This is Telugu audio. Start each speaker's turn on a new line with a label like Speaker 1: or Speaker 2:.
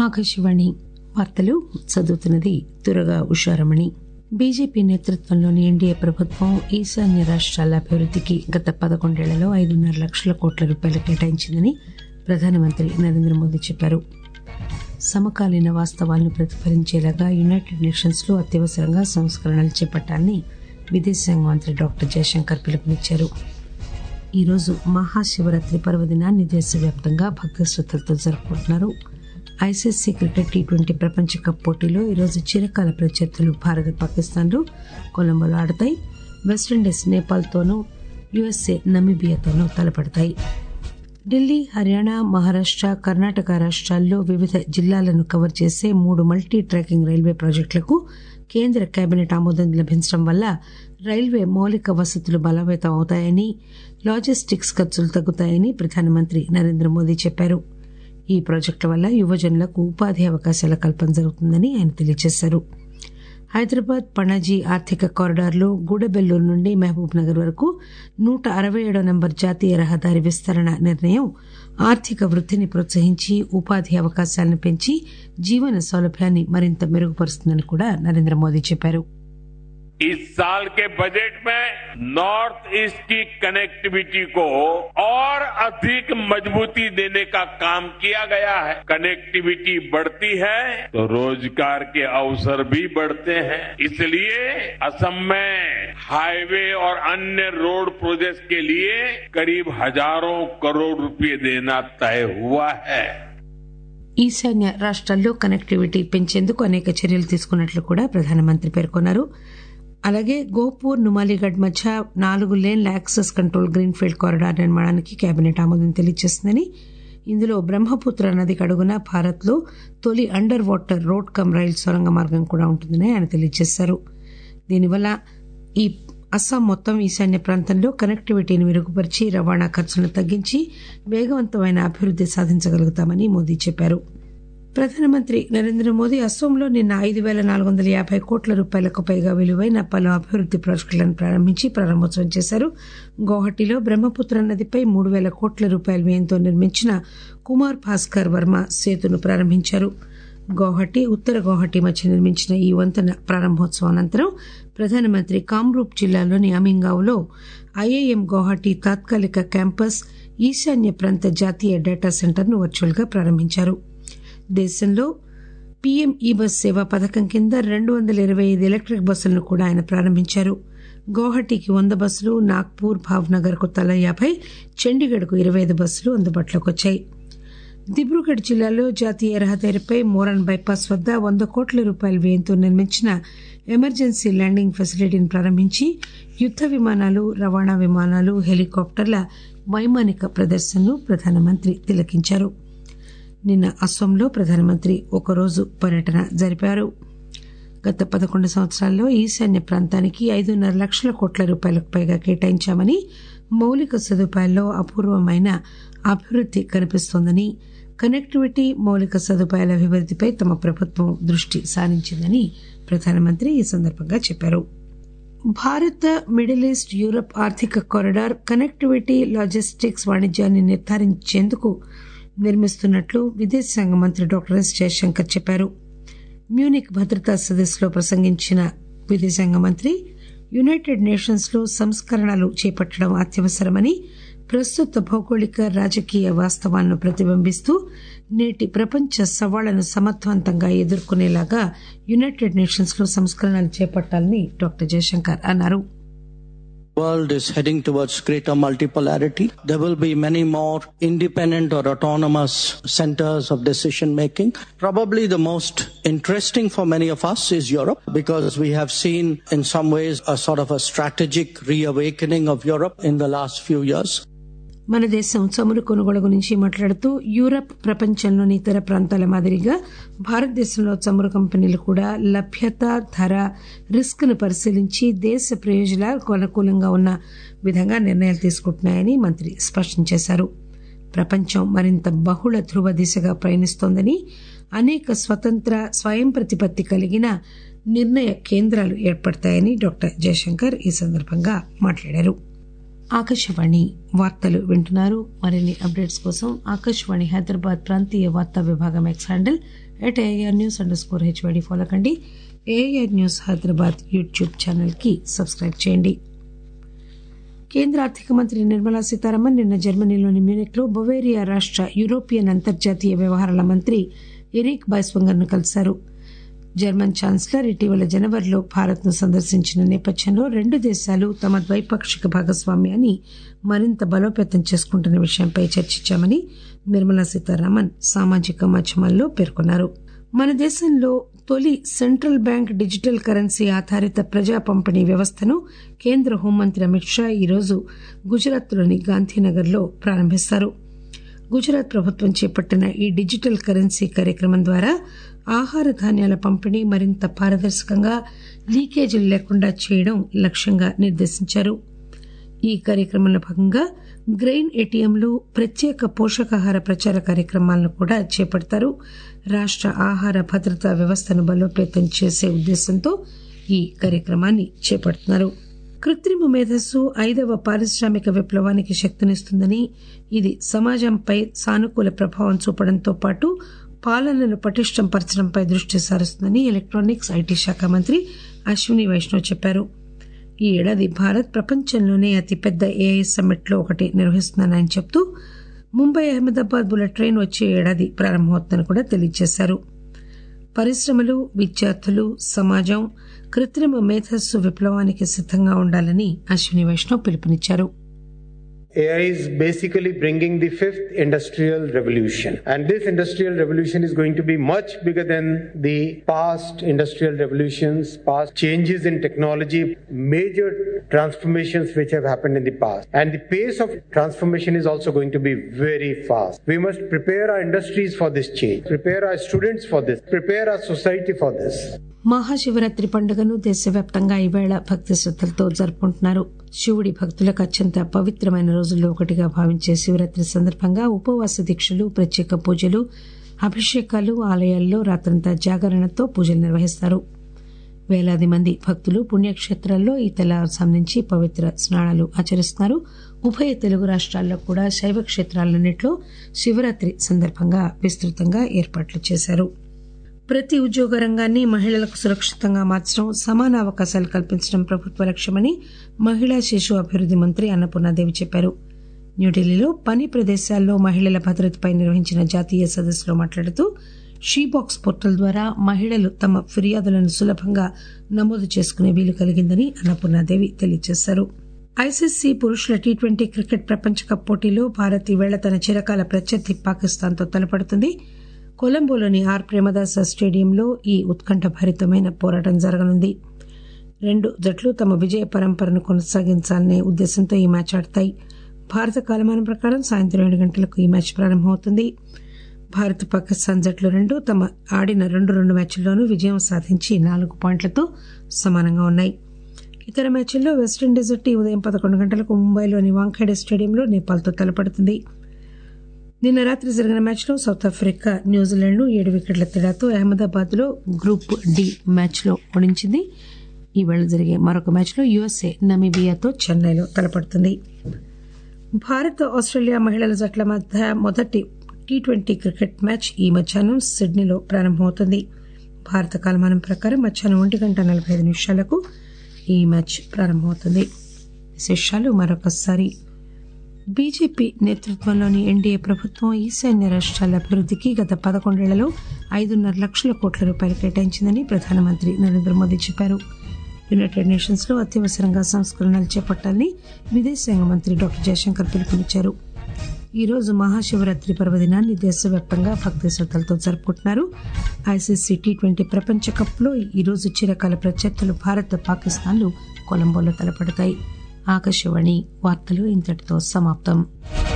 Speaker 1: ఆకాశవాణి వార్తలు చదువుతున్నది దురగా ఉషారమణి బీజేపీ నేతృత్వంలోని ఎన్డీఏ ప్రభుత్వం ఈశాన్య రాష్ట్రాల అభివృద్దికి గత పదకొండేళ్లలో ఐదున్నర లక్షల కోట్ల రూపాయలు కేటాయించిందని ప్రధానమంత్రి నరేంద్ర మోదీ చెప్పారు సమకాలీన వాస్తవాలను ప్రతిఫలించేలాగా యునైటెడ్ నేషన్స్ లో అత్యవసరంగా సంస్కరణలు చేపట్టాలని విదేశాంగ మంత్రి డాక్టర్ జయశంకర్ పిలుపునిచ్చారు ఈరోజు మహాశివరాత్రి పర్వదినాన్ని దేశవ్యాప్తంగా భక్తి శ్రద్దలతో జరుపుకుంటున్నారు ఐసీసీ క్రికెట్ టీ ట్వంటీ ప్రపంచ కప్ పోటీలో ఈరోజు చిరకాల ప్రత్యర్థులు భారత్ పాకిస్తాన్లు కొలంబోలో ఆడతాయి వెస్టిండీస్ నేపాల్తోనూ యుఎస్ఏ నమీబియాతోనూ తలపడతాయి ఢిల్లీ హర్యానా మహారాష్ట కర్ణాటక రాష్ట్రాల్లో వివిధ జిల్లాలను కవర్ చేసే మూడు మల్టీ ట్రాకింగ్ రైల్వే ప్రాజెక్టులకు కేంద్ర కేబినెట్ ఆమోదం లభించడం వల్ల రైల్వే మౌలిక వసతులు బలోపేతం అవుతాయని లాజిస్టిక్స్ ఖర్చులు తగ్గుతాయని ప్రధానమంత్రి నరేంద్ర మోదీ చెప్పారు ఈ ప్రాజెక్టుల వల్ల యువజనులకు ఉపాధి అవకాశాల కల్పన జరుగుతుందని ఆయన తెలియజేశారు హైదరాబాద్ పణజీ ఆర్థిక కారిడార్లో గూడబెల్లూరు నుండి మహబూబ్ నగర్ వరకు నూట అరవై ఏడో నంబర్ జాతీయ రహదారి విస్తరణ నిర్ణయం ఆర్థిక వృద్దిని ప్రోత్సహించి ఉపాధి అవకాశాలను పెంచి జీవన సౌలభ్యాన్ని మరింత మెరుగుపరుస్తుందని కూడా నరేంద్ర మోదీ చెప్పారు
Speaker 2: इस साल के बजट में नॉर्थ ईस्ट की कनेक्टिविटी को और अधिक मजबूती देने का काम किया गया है कनेक्टिविटी बढ़ती है तो रोजगार के अवसर भी बढ़ते हैं इसलिए असम में हाईवे और अन्य रोड प्रोजेक्ट के लिए करीब हजारों करोड़ रुपए देना तय हुआ है
Speaker 1: ఈశాన్య రాష్ట్రాల్లో కనెక్టివిటీ పెంచేందుకు అనేక చర్యలు తీసుకున్నట్లు కూడా ప్రధానమంత్రి పేర్కొన్నారు అలాగే గోపూర్ నుమాలిగఢ్ మధ్య నాలుగు లేన్ల యాక్సెస్ కంట్రోల్ గ్రీన్ఫీల్డ్ కారిడార్ నిర్మాణానికి కేబినెట్ ఆమోదం తెలియజేసిందని ఇందులో బ్రహ్మపుత్ర నదికి అడుగున భారత్ లో తొలి under water road cum rail సొరంగ మార్గం కూడా ఉంటుందని ఆయన తెలియజేశారు దీనివల్ల ఈ అస్సాం మొత్తం ఈశాన్య ప్రాంతంలో కనెక్టివిటీని మెరుగుపరిచి రవాణా ఖర్చులను తగ్గించి వేగవంతమైన అభివృద్ది సాధించగలుగుతామని మోదీ చెప్పారు ప్రధానమంత్రి నరేంద్ర మోదీ అస్సోంలో నిన్న ఐదు పేల నాలుగు వందల యాభై కోట్ల రూపాయలకు పైగా విలువైన పలు అభివృద్ది ప్రాజెక్టులను ప్రారంభించి ప్రారంభోత్సవం చేశారు గౌహటిలో బ్రహ్మపుత్ర నదిపై మూడు పేల కోట్ల రూపాయల వ్యయంతో నిర్మించిన కుమార్ భాస్కర్ వర్మ సేతును ప్రారంభించారు గౌహటి ఉత్తర గౌహటి మధ్య నిర్మించిన ఈ వంతెన ప్రారంభోత్సవం అనంతరం ప్రధానమంత్రి కామ్రూప్ జిల్లాలోని అమింగావ్లో ఐఐఎం గౌహటి తాత్కాలిక క్యాంపస్ ఈశాన్య ప్రాంత జాతీయ డేటా సెంటర్ను వర్చువల్ గా ప్రారంభించారు దేశంలో పీఎం ఈ బస్ సేవా పథకం కింద రెండు వందల ఇరవై ఐదు ఎలక్ట్రిక్ బస్సులను కూడా ఆయన ప్రారంభించారు గౌహటికి వంద బస్సులు నాగ్పూర్ భావ్నగర్ కు తలా యాభై చండీగఢ్ కు ఇరవై ఐదు బస్సులు అందుబాటులోకి వచ్చాయి దిబ్రూగఢ్ జిల్లాలో జాతీయ రహదారిపై మోరన్ బైపాస్ వద్ద వంద కోట్ల రూపాయల వ్యయంతో నిర్మించిన ఎమర్జెన్సీ ల్యాండింగ్ ఫెసిలిటీని ప్రారంభించి యుద్ద విమానాలు రవాణా విమానాలు హెలికాప్టర్ల వైమానిక ప్రదర్శనను ప్రధానమంత్రి తిలకించారు నిన్న అస్సోంలో ప్రధానమంత్రి ఒకరోజు పర్యటన జరిపారు గత పదకొండు సంవత్సరాల్లో ఈశాన్య ప్రాంతానికి ఐదున్నర లక్షల కోట్ల రూపాయలకు పైగా కేటాయించామని మౌలిక సదుపాయాల్లో అపూర్వమైన అభివృద్ది కనిపిస్తోందని కనెక్టివిటీ మౌలిక సదుపాయాల అభివృద్దిపై తమ ప్రభుత్వం దృష్టి సారించిందని ప్రధానమంత్రి ఈ సందర్భంగా చెప్పారు భారత్ మిడిల్ ఈస్ట్ యూరప్ ఆర్థిక కారిడార్ కనెక్టివిటీ లాజిస్టిక్స్ వాణిజ్యాన్ని నిర్ధారించేందుకు నిర్మిస్తున్నట్లు విదేశాంగ మంత్రి డాక్టర్ ఎస్ జయశంకర్ చెప్పారు మ్యూనిక్ భద్రతా సదస్సులో ప్రసంగించిన విదేశాంగ మంత్రి యునైటెడ్ నేషన్స్ లో సంస్కరణలు చేపట్టడం అత్యవసరమని ప్రస్తుత భౌగోళిక రాజకీయ వాస్తవాలను ప్రతిబింబిస్తూ నేటి ప్రపంచ సవాళ్లను సమర్థవంతంగా ఎదుర్కొనేలాగా యునైటెడ్ నేషన్స్ లో సంస్కరణలు చేపట్టాలని డాక్టర్ జయశంకర్ అన్నారు
Speaker 3: world is heading towards greater multipolarity. There will be many more independent or autonomous centers of decision making. Probably the most interesting for many of us is Europe because we have seen in some ways a sort of a strategic reawakening of Europe in the last few years.
Speaker 1: మన దేశం చమురు కొనుగోలు గురించి మాట్లాడుతూ యూరప్ ప్రపంచంలోని ఇతర ప్రాంతాల మాదిరిగా భారతదేశంలో చమురు కంపెనీలు కూడా లభ్యత ధర రిస్క్ ను పరిశీలించి దేశ ప్రయోజనాలకు అనుకూలంగా ఉన్న విధంగా నిర్ణయాలు తీసుకుంటున్నాయని మంత్రి స్పష్టం చేశారు ప్రపంచం మరింత బహుళ ధృవ దిశగా ప్రయాణిస్తోందని అనేక స్వతంత్ర స్వయం ప్రతిపత్తి కలిగిన నిర్ణయ కేంద్రాలు ఏర్పడతాయని డాక్టర్ జయశంకర్ ఈ సందర్భంగా మాట్లాడారు ఆకాశవాణి వార్తలు వింటున్నారు మరిన్ని అప్డేట్స్ కోసం ఆకాశవాణి హైదరాబాద్ ప్రాంతీయ వార్తా విభాగం X handle at AR news underscore HYD follow కండి AR news Hyderabad YouTube channel కి సబ్స్క్రైబ్ చేయండి కేంద్ర ఆర్థిక మంత్రి నిర్మలా సీతారామన్ నిన్న జర్మనీలోని మ్యూనిక్ లో బొవేరియా రాష్ట యూరోపియన్ అంతర్జాతీయ వ్యవహారాల మంత్రి ఎరిక్ బైస్వంగర్ ను కలిశారు జర్మన్ ఛాన్సలర్ ఇటీవల జనవరిలో భారత్ ను సందర్శించిన నేపథ్యంలో రెండు దేశాలు తమ ద్వైపాక్షిక భాగస్వామ్యాన్ని మరింత బలోపేతం చేసుకుంటున్న విషయంపై చర్చించామని నిర్మలా సీతారామన్ సామాజిక మాధ్యమాల్లో పేర్కొన్నారు మన దేశంలో తొలి సెంట్రల్ బ్యాంక్ డిజిటల్ కరెన్సీ ఆధారిత ప్రజా పంపిణీ వ్యవస్థను కేంద్ర హోంమంత్రి అమిత్ షా ఈరోజు గుజరాత్లోని గాంధీనగర్లో ప్రారంభిస్తారు గుజరాత్ ప్రభుత్వం చేపట్టిన ఈ డిజిటల్ కరెన్సీ కార్యక్రమం ద్వారా ఆహార ధాన్యాల పంపిణీ మరింత పారదర్శకంగా లీకేజీలు లేకుండా చేయడం లక్ష్యంగా నిర్దేశించారు ఈ కార్యక్రమంలో భాగంగా గ్రెయిన్ ఏటీఎంలు ప్రత్యేక పోషకాహార ప్రచార కార్యక్రమాలను కూడా చేపడతారు రాష్ట ఆహార భద్రతా వ్యవస్థను బలోపేతం చేసే ఉద్దేశంతో ఈ కార్యక్రమాన్ని చేపడుతున్నారు కృత్రిమ మేధస్సు ఐదవ పారిశ్రామిక విప్లవానికి శక్తినిస్తుందని ఇది సమాజంపై సానుకూల ప్రభావం చూపడంతో పాటు పాలనను పటిష్టం పరచడంపై దృష్టి సారిస్తుందని ఎలక్ట్రానిక్స్ ఐటీ శాఖ మంత్రి అశ్విని వైష్ణవ్ చెప్పారు ఈ ఏడాది భారత్ ప్రపంచంలోనే అతిపెద్ద ఏఐ సమ్మిట్ లో ఒకటి నిర్వహిస్తుందని ఆయన చెప్తూ ముంబై అహ్మదాబాద్ బుల్లెట్ ట్రైన్ వచ్చే ఏడాది ప్రారంభమవుతుందని కూడా తెలియజేశారు పరిశ్రమలు విద్యార్థులు సమాజం కృత్రిమ మేధస్సు విప్లవానికి సిద్ధంగా ఉండాలని అశ్విని వైష్ణవ్ పిలుపునిచ్చారు
Speaker 4: AI is basically bringing the fifth industrial revolution. And this industrial revolution is going to be much bigger than the past industrial revolutions, past changes in technology, major transformations which have happened in the past. And the pace of transformation is also going to be very fast. We must prepare our industries for this change, prepare our students for this, prepare our society for this.
Speaker 1: Mahashivratri పండుగను దేశవ్యాప్తంగా ఈవేళ భక్తి శ్రద్దలతో జరుపుకుంటున్నారు శివుడి భక్తులకు అత్యంత పవిత్రమైన రోజుల్లో ఒకటిగా భావించే శివరాత్రి సందర్భంగా ఉపవాస దీక్షలు ప్రత్యేక పూజలు అభిషేకాలు ఆలయాల్లో రాత్రంతా జాగరణతో పూజలు నిర్వహిస్తారు వేలాది మంది భక్తులు పుణ్యక్షేత్రాల్లో ఈ తెల్లవారుజాము నుంచి పవిత్ర స్నానాలు ఆచరిస్తున్నారు ఉభయ తెలుగు రాష్ట్రాల్లో కూడా శైవ క్షేత్రాలన్నింటిలో శివరాత్రి సందర్భంగా విస్తృతంగా ఏర్పాట్లు చేశారు ప్రతి ఉద్యోగ రంగాన్ని మహిళలకు సురక్షితంగా మార్చడం సమాన అవకాశాలు కల్పించడం ప్రభుత్వ లక్ష్యమని మహిళా శిశు అభివృద్ది మంత్రి అన్నపూర్ణాదేవి చెప్పారు న్యూఢిల్లీలో పని ప్రదేశాల్లో మహిళల భద్రతపై నిర్వహించిన జాతీయ సదస్సులో మాట్లాడుతూ షీ బాక్స్ పోర్టల్ ద్వారా మహిళలు తమ ఫిర్యాదులను సులభంగా నమోదు చేసుకునే వీలు కలిగిందని అన్నపూర్ణాదేవి తెలియజేశారు ఐసీసీ పురుషుల టీ ట్వంటీ క్రికెట్ ప్రపంచ కప్ పోటీలో భారత్ ఈవేళ తన చిరకాల ప్రత్యర్థి పాకిస్తాన్తో తలపడుతుంది కొలంబోలోని ఆర్ ప్రేమదాస స్టేడియంలో ఈ ఉత్కంఠభరితమైన పోరాటం జరగనుంది రెండు జట్లు తమ విజయ పరంపరను కొనసాగించాలనే ఉద్దేశంతో ఈ మ్యాచ్ ఆడతాయి భారత కాలమానం ప్రకారం సాయంత్రం ఏడు గంటలకు ఈ మ్యాచ్ ప్రారంభమవుతుంది భారత్ పాకిస్తాన్ జట్లు రెండు తమ ఆడిన రెండు రెండు మ్యాచ్ల్లోనూ విజయం సాధించి నాలుగు పాయింట్లతో సమానంగా ఉన్నాయి ఇతర మ్యాచ్ల్లో వెస్టిండీస్ జట్టు ఈ ఉదయం పదకొండు గంటలకు ముంబైలోని వాంఖేడే స్టేడియంలో నేపాల్తో తలపడుతుంది నిన్న రాత్రి జరిగిన మ్యాచ్లో సౌత్ ఆఫ్రికా న్యూజిలాండ్ ను ఏడు వికెట్ల తేడాతో అహ్మదాబాద్ లో గ్రూప్ డి మ్యాచ్ లో ఓడించింది ఈవేళ జరిగే మరొక మ్యాచ్లో యుఎస్ఏ నమీబియాతో చెన్నైలో తలపడుతుంది భారత్ ఆస్ట్రేలియా మహిళల జట్ల మధ్య మొదటి టీ ట్వంటీ క్రికెట్ మ్యాచ్ ఈ మధ్యాహ్నం సిడ్నీలో ప్రారంభమవుతుంది భారత కాలమానం ప్రకారం మధ్యాహ్నం ఒంటి గంట నలభై ఐదు నిమిషాలకు ఈ మ్యాచ్ ప్రారంభమవుతుంది విశేషాలు మరొకసారి బీజేపీ నేతృత్వంలోని ఎన్డీఏ ప్రభుత్వం ఈశాన్య రాష్ట్రాల అభివృద్ధికి గత పదకొండేళ్లలో ఐదున్నర లక్షల కోట్ల రూపాయలు కేటాయించిందని ప్రధానమంత్రి నరేంద్ర మోదీ చెప్పారు యునైటెడ్ నేషన్స్ లో అత్యవసరంగా సంస్కరణలు చేపట్టాలని విదేశాంగ మంత్రి డాక్టర్ జయశంకర్ పిలుపునిచ్చారు ఈ రోజు మహాశివరాత్రి పర్వదినాన్ని దేశవ్యాప్తంగా భక్తి శ్రద్దలతో జరుపుకుంటున్నారు ఐసీసీ టీ ట్వంటీ ప్రపంచ కప్ లో ఈ రోజు చిరకాల ప్రత్యర్థులు భారత్ పాకిస్తాన్లు కొలంబోలో తలపడతాయి ఆకాశవాణి వార్తలు ఇంతటితో సమాప్తం